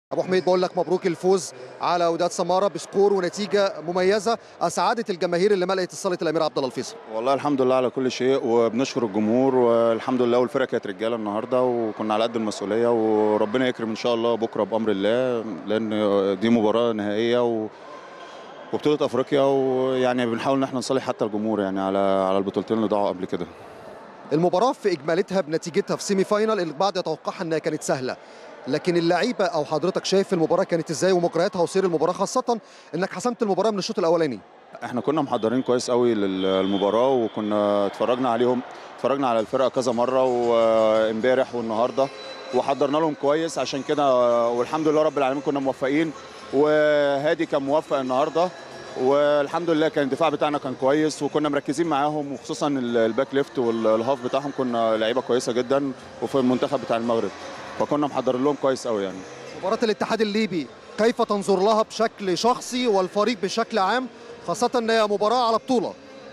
ابو حميد بقول لك مبروك الفوز على وداد سماره بسكور ونتيجه مميزه اسعدت الجماهير اللي ملأت الصاله الامير عبد الله الفيصل والله الحمد لله على كل شيء وبنشكر الجمهور والحمد لله والفرقه كانت رجاله النهارده وكنا على قد المسؤوليه وربنا يكرم ان شاء الله بكره بامر الله لان دي مباراه نهائيه و وبطوله افريقيا ويعني بنحاول ان احنا نصالح حتى الجمهور يعني على على البطولتين اللي ضاعوا قبل كده المباراه في اجمالتها بنتيجتها في سيمي فاينال البعض يتوقعها انها كانت سهله لكن اللعيبه او حضرتك شايف المباراه كانت ازاي ومجرياتها وسير المباراه خاصه انك حسمت المباراه من الشوط الاولاني احنا كنا محضرين كويس قوي للمباراه وكنا اتفرجنا عليهم اتفرجنا على الفرقه كذا مره وامبارح والنهارده وحضرنا لهم كويس عشان كده والحمد لله رب العالمين كنا موفقين وهادي كان موفق النهارده والحمد لله كان الدفاع بتاعنا كان كويس وكنا مركزين معاهم وخصوصا الباك ليفت والهاف بتاعهم كنا لعيبه كويسه جدا وفي المنتخب بتاع المغرب فكنا محضرين لهم كويس قوي يعني مباراه الاتحاد الليبي كيف تنظر لها بشكل شخصي والفريق بشكل عام خاصه ان هي مباراه على بطوله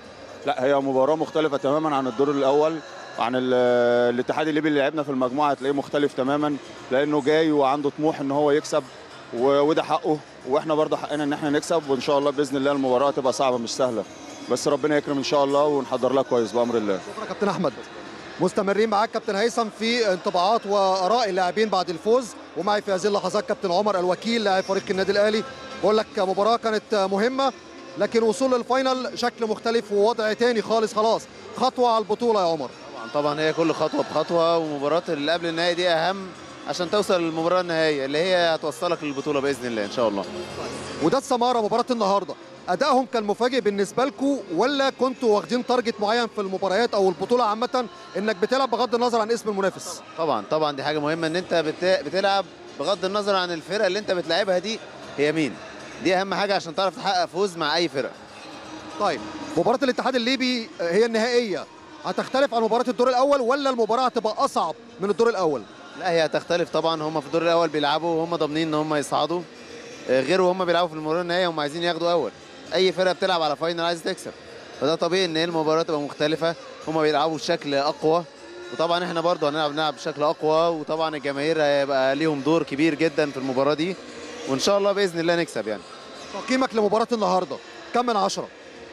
لا هي مباراه مختلفه تماما عن الدور الاول عن الاتحاد الليبي اللي لعبنا في المجموعه هتلاقيه مختلف تماما لانه جاي وعنده طموح ان هو يكسب وده حقه واحنا برضه حقنا ان احنا نكسب وان شاء الله باذن الله المباراه تبقى صعبه مش سهله بس ربنا يكرم ان شاء الله ونحضر لها كويس بامر الله شكرا كابتن احمد مستمرين معاك كابتن هيثم في انطباعات واراء اللاعبين بعد الفوز ومعي في هذه اللحظات كابتن عمر الوكيل لاعب فريق النادي الاهلي بقول لك مباراه كانت مهمه لكن وصول للفاينل شكل مختلف ووضع تاني خالص خلاص خطوه على البطوله يا عمر طبعا طبعا هي كل خطوه بخطوه ومباراه اللي قبل النهائي دي اهم عشان توصل للمباراه النهائيه اللي هي هتوصلك للبطوله باذن الله ان شاء الله وداد سماره مباراه النهارده ادائهم كان مفاجئ بالنسبه لكم ولا كنتوا واخدين تارجت معين في المباريات او البطوله عامه انك بتلعب بغض النظر عن اسم المنافس طبعا طبعا دي حاجه مهمه ان انت بتلعب بغض النظر عن الفرقه اللي انت بتلعبها دي هي مين دي اهم حاجه عشان تعرف تحقق فوز مع اي فرقه طيب مباراه الاتحاد الليبي هي النهائيه هتختلف عن مباراه الدور الاول ولا المباراه هتبقى اصعب من الدور الاول لا هي هتختلف طبعا هم في الدور الاول بيلعبوا وهم ضامنين ان هم يصعدوا غير وهم بيلعبوا في المباراه النهائيه هم عايزين ياخدوا اول اي فرقه بتلعب على فاينل عايز تكسب فده طبيعي ان المباراه تبقى مختلفه هم بيلعبوا بشكل اقوى وطبعا احنا برضه هنلعب نلعب بشكل اقوى وطبعا الجماهير هيبقى ليهم دور كبير جدا في المباراه دي وان شاء الله باذن الله نكسب يعني تقييمك لمباراه النهارده كم من عشرة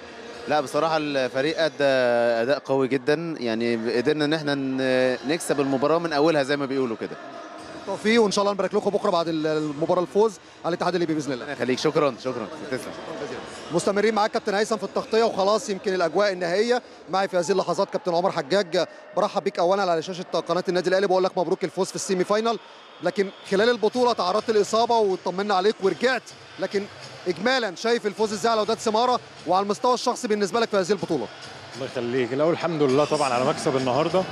لا بصراحه الفريق ادى اداء قوي جدا يعني قدرنا ان احنا نكسب المباراه من اولها زي ما بيقولوا كده توفيق وان شاء الله نبارك لكم بكره بعد المباراه الفوز على الاتحاد الليبي باذن الله خليك شكرا شكرا تسلم مستمرين معاك كابتن هيثم في التغطيه وخلاص يمكن الاجواء النهائيه معي في هذه اللحظات كابتن عمر حجاج برحب بيك اولا على شاشه قناه النادي الاهلي بقول لك مبروك الفوز في السيمي فاينال لكن خلال البطوله تعرضت لاصابه وطمنا عليك ورجعت لكن اجمالا شايف الفوز ازاي على وداد سماره وعلى المستوى الشخصي بالنسبه لك في هذه البطوله الله يخليك الاول الحمد لله طبعا على مكسب النهارده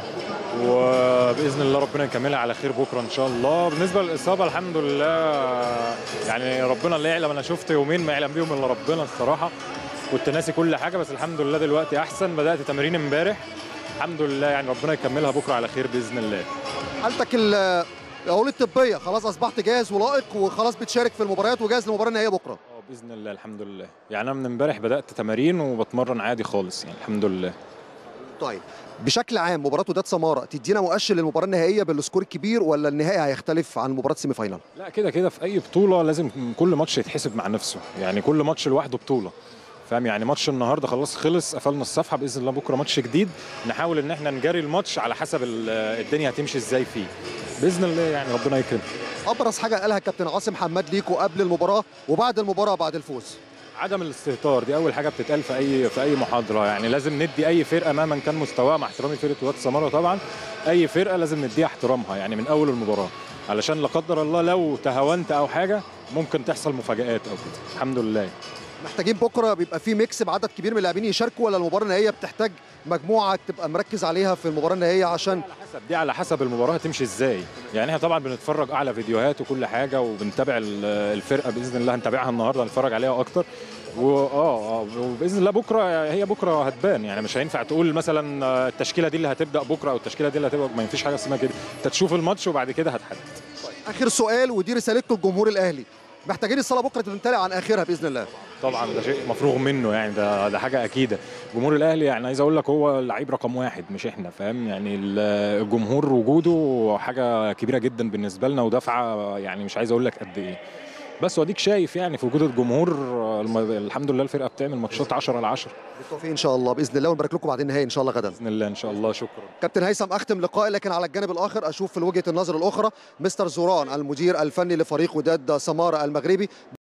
وباذن الله ربنا يكملها على خير بكره ان شاء الله بالنسبه للاصابه الحمد لله يعني ربنا اللي يعلم انا شفت يومين ما يعلم بيهم الا ربنا الصراحه كنت ناسي كل حاجه بس الحمد لله دلوقتي احسن بدات تمرين امبارح الحمد لله يعني ربنا يكملها بكره على خير باذن الله حالتك اقول الطبيه خلاص اصبحت جاهز ولائق وخلاص بتشارك في المباريات وجاهز للمباراه النهائيه بكره اه باذن الله الحمد لله يعني انا من امبارح بدات تمارين وبتمرن عادي خالص يعني الحمد لله طيب بشكل عام مباراه وداد سماره تدينا مؤشر للمباراه النهائيه بالسكور الكبير ولا النهائي هيختلف عن مباراه سيمي فاينال لا كده كده في اي بطوله لازم كل ماتش يتحسب مع نفسه يعني كل ماتش لوحده بطوله فاهم يعني ماتش النهارده خلاص خلص قفلنا الصفحه باذن الله بكره ماتش جديد نحاول ان احنا نجري الماتش على حسب الدنيا هتمشي ازاي فيه باذن الله يعني ربنا يكرم ابرز حاجه قالها كابتن عاصم حماد ليكوا قبل المباراه وبعد المباراه بعد الفوز عدم الاستهتار دي اول حاجه بتتقال في اي في اي محاضره يعني لازم ندي اي فرقه مهما كان مستواها مع احترامي فرقه واد سماره طبعا اي فرقه لازم نديها احترامها يعني من اول المباراه علشان لا قدر الله لو تهاونت او حاجه ممكن تحصل مفاجات او كده الحمد لله محتاجين بكره بيبقى في ميكس بعدد كبير من اللاعبين يشاركوا ولا المباراه النهائيه بتحتاج مجموعه تبقى مركز عليها في المباراه النهائيه عشان على حسب دي على حسب المباراه هتمشي ازاي يعني احنا طبعا بنتفرج اعلى فيديوهات وكل حاجه وبنتابع الفرقه باذن الله هنتابعها النهارده هنتفرج عليها اكتر واه اه وباذن الله بكره هي بكره هتبان يعني مش هينفع تقول مثلا التشكيله دي اللي هتبدا بكره او التشكيله دي اللي هتبدا ما فيش حاجه اسمها كده انت تشوف الماتش وبعد كده هتحدد اخر سؤال ودي رسالتكم للجمهور الاهلي محتاجين الصاله بكره تمتلئ عن اخرها باذن الله طبعا ده شيء مفروغ منه يعني ده ده حاجه اكيده جمهور الاهلي يعني عايز اقول لك هو اللعيب رقم واحد مش احنا فاهم يعني ال- الجمهور وجوده حاجه كبيره جدا بالنسبه لنا ودفعه يعني مش عايز اقول لك قد ايه بس واديك شايف يعني في وجود الجمهور الم- الحمد لله الفرقه بتعمل ماتشات 10 على 10 بالتوفيق ان شاء الله باذن الله ونبارك لكم بعد النهائي ان شاء الله غدا باذن الله ان شاء الله شكرا كابتن هيثم اختم لقائي لكن على الجانب الاخر اشوف في وجهه النظر الاخرى مستر زوران المدير الفني لفريق وداد سماره المغربي